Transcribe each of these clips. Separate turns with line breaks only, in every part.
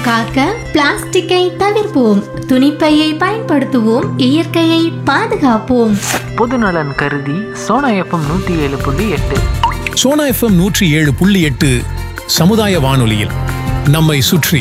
காக்க பிளாஸ்டிக்கை தவிர்ப்போம் துணிப்பையை பயன்படுத்துவோம் இயற்கையை பாதுகாப்போம்
பொதுநலன் கருதி சோனா எஃப்எம் நூற்றி ஏழு புள்ளி எட்டு
சோனா எஃப்எம் நூற்றி ஏழு புள்ளி எட்டு சமுதாய வானொலியில் நம்மை சுற்றி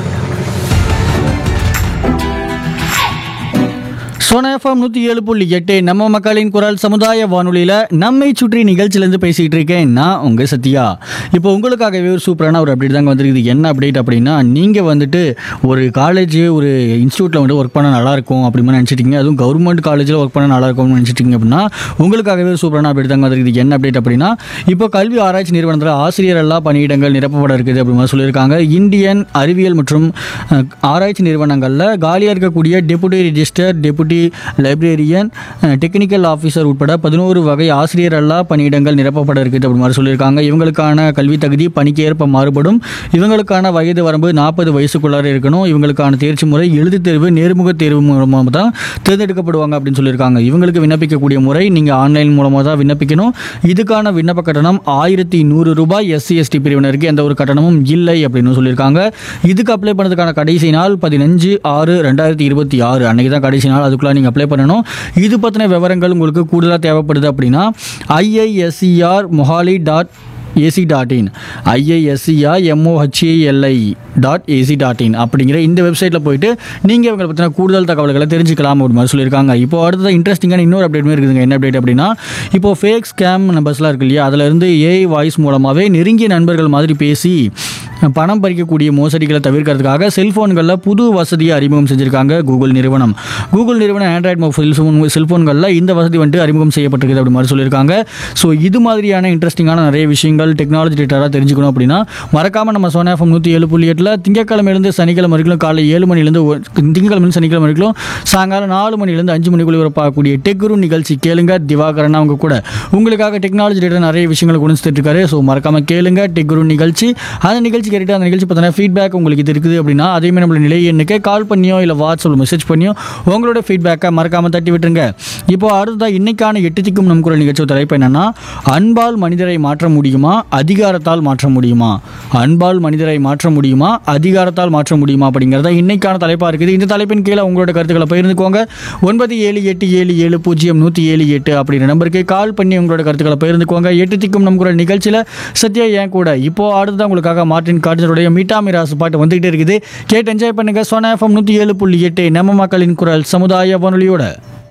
சோனா எஃப்எம் நூற்றி ஏழு புள்ளி எட்டு நம்ம மக்களின் குரல் சமுதாய வானொலியில் நம்மை சுற்றி நிகழ்ச்சியிலேருந்து பேசிகிட்டு இருக்கேன் நான் உங்கள் சத்யா இப்போ உங்களுக்காகவே ஒரு சூப்பரான ஒரு அப்டேட் தாங்க வந்திருக்குது என்ன அப்டேட் அப்படின்னா நீங்கள் வந்துட்டு ஒரு காலேஜ் ஒரு இன்ஸ்டியூட்டில் வந்து ஒர்க் பண்ண நல்லாயிருக்கும் அப்படின்னு நினச்சிட்டிங்க அதுவும் கவர்மெண்ட் காலேஜில் ஒர்க் பண்ண நல்லா இருக்கும்னு நினச்சிட்டிங்க அப்படின்னா உங்களுக்காகவே ஒரு சூப்பரான அப்டேட் தாங்க வந்திருக்குது என்ன அப்டேட் அப்படின்னா இப்போ கல்வி ஆராய்ச்சி நிறுவனத்தில் ஆசிரியர் எல்லா பணியிடங்கள் நிரப்பப்பட இருக்குது அப்படின்னு சொல்லியிருக்காங்க இந்தியன் அறிவியல் மற்றும் அஹ், ஆராய்ச்சி நிறுவனங்களில் காலியாக இருக்கக்கூடிய deputy register deputy librarian technical officer உட்பட பதினோரு வகை ஆசிரியர் அல்லா பணியிடங்கள் நிரப்பப்பட இருக்குது அப்படி மாதிரி சொல்லியிருக்காங்க இவங்களுக்கான கல்வி தகுதி பணிக்கு ஏற்ப மாறுபடும் இவங்களுக்கான வயது வரம்பு நாற்பது வயசுக்குள்ளார இருக்கணும் இவங்களுக்கான தேர்ச்சி முறை எழுத்துத் தேர்வு நேர்முக தேர்வு மூலமாக தான் தேர்ந்தெடுக்கப்படுவாங்க அப்படின்னு சொல்லியிருக்காங்க இவங்களுக்கு விண்ணப்பிக்கக்கூடிய முறை நீங்கள் ஆன்லைன் மூலமாக தான் விண்ணப்பிக்கணும் இதுக்கான விண்ணப்ப கட்டணம் ஆயிரத்தி நூறு ரூபாய் எஸ்சி எஸ்டி பிரிவினருக்கு எந்த ஒரு கட்டணமும் இல்லை அப்படின்னு சொல்லியிருக்காங்க இதுக்கு அப்ளை பண்ணதுக்கான கடைசி நாள் பதினஞ்சு ஆறு ரெண்டாயிரத்தி இருபத்தி ஆறு அன்னைக்கு தான் கடைசி நாள் அதுக்குள்ளே நீங்கள் அப்ளை பண்ணணும் இது பற்றின விவரங்கள் உங்களுக்கு கூடுதலாக தேவைப்படுது அப்படின்னா IISCR Mohali dot AC dot in IISCR M O H A L I dot AC dot in அப்படிங்கிற இந்த வெப்சைட்டில் போயிட்டு நீங்கள் இவங்களை பற்றின கூடுதல் தகவல்களை தெரிஞ்சுக்கலாம் அப்படி மாதிரி சொல்லியிருக்காங்க இப்போ அடுத்தது இன்ட்ரெஸ்டிங்கான இன்னொரு அப்டேட்மே இருக்குதுங்க என்ன அப்டேட் அப்படின்னா இப்போ ஃபேக் ஸ்கேம் நம்பர்ஸ்லாம் இருக்கு இல்லையா அதில் இருந்து ஏஐ வாய்ஸ் மூலமாகவே நெருங்கிய நண்பர்கள் மாதிரி பேசி பணம் பறிக்கக்கூடிய மோசடிகளை தவிர்க்கிறதுக்காக செல்ஃபோன்களில் புது வசதியை அறிமுகம் செஞ்சுருக்காங்க கூகுள் நிறுவனம் கூகுள் நிறுவனம் ஆண்ட்ராய்ட் மொபைல் ஃபோன் செல்ஃபோன்களில் இந்த வசதி வந்துட்டு அறிமுகம் செய்யப்பட்டிருக்குது அப்படி மாதிரி சொல்லியிருக்காங்க ஸோ இது மாதிரியான இன்ட்ரெஸ்டிங்கான நிறைய விஷயங்கள் டெக்னாலஜி டேட்டாக தெரிஞ்சுக்கணும் அப்படின்னா மறக்காமல் நம்ம சோனா எஃப்எம் நூற்றி ஏழு புள்ளி எட்டில் திங்கக்கிழமையிலேருந்து சனிக்கிழமை வரைக்கும் காலை ஏழு மணிலேருந்து ஒ- திங்கட்கிழமையிலேருந்து சனிக்கிழமை வரைக்கும் சாயங்காலம் நாலு மணிலேருந்து அஞ்சு மணிக்குள்ளே வரப்பாக்கூடிய டெக்குரு நிகழ்ச்சி கேளுங்க திவாகரன் அவங்க கூட உங்களுக்காக டெக்னாலஜி டேட்டா நிறைய விஷயங்களை கொண்டு இருக்காரு ஸோ மறக்காமல் கேளுங்க டெக்குரு நிகழ்ச்சி அந்த நிகழ்ச்சி கேட்டுட்டு அந்த நிகழ்ச்சி பார்த்தீங்கன்னா ஃபீட்பேக் உங்களுக்கு இது இருக்குது அப்படின்னா அதேமாதிரி நம்மளோட நிலை எண்ணுக்கு கால் பண்ணியோ இல்லை வாட்ஸ்அப்பில் மெசேஜ் பண்ணியோ உங்களோட ஃபீட்பேக்கை மறக்காமல் தட்டி விட்டுருங்க இப்போ அடுத்ததாக இன்னைக்கான எட்டு திக்கும் நம் குரல் நிகழ்ச்சி தலைப்பு என்னன்னா அன்பால் மனிதரை மாற்ற முடியுமா அதிகாரத்தால் மாற்ற முடியுமா அன்பால் மனிதரை மாற்ற முடியுமா அதிகாரத்தால் மாற்ற முடியுமா அப்படிங்கிறத இன்னைக்கான தலைப்பாக இருக்குது இந்த தலைப்பின் கீழே உங்களோட கருத்துக்களை பகிர்ந்துக்கோங்க ஒன்பது ஏழு எட்டு ஏழு ஏழு பூஜ்ஜியம் நூற்றி ஏழு எட்டு அப்படிங்கிற நம்பருக்கு கால் பண்ணி உங்களோட கருத்துக்களை பகிர்ந்துக்கோங்க எட்டு திக்கும் நம் குரல் நிகழ்ச்சியில் சத்யா ஏன் கூட இப்போ அடுத்ததான் உங்களுக்காக மார்ட்டின் கார்ஜனுடைய மீட்டா மிராசு பாட்டு வந்துகிட்டே இருக்குது கேட்டு என்ஜாய் பண்ணுங்க சோனா எஃப்எம் நூற்றி ஏழு புள்ளி எட்டு நம்ம மக்களின் குரல் சமுதாய வானொலியோட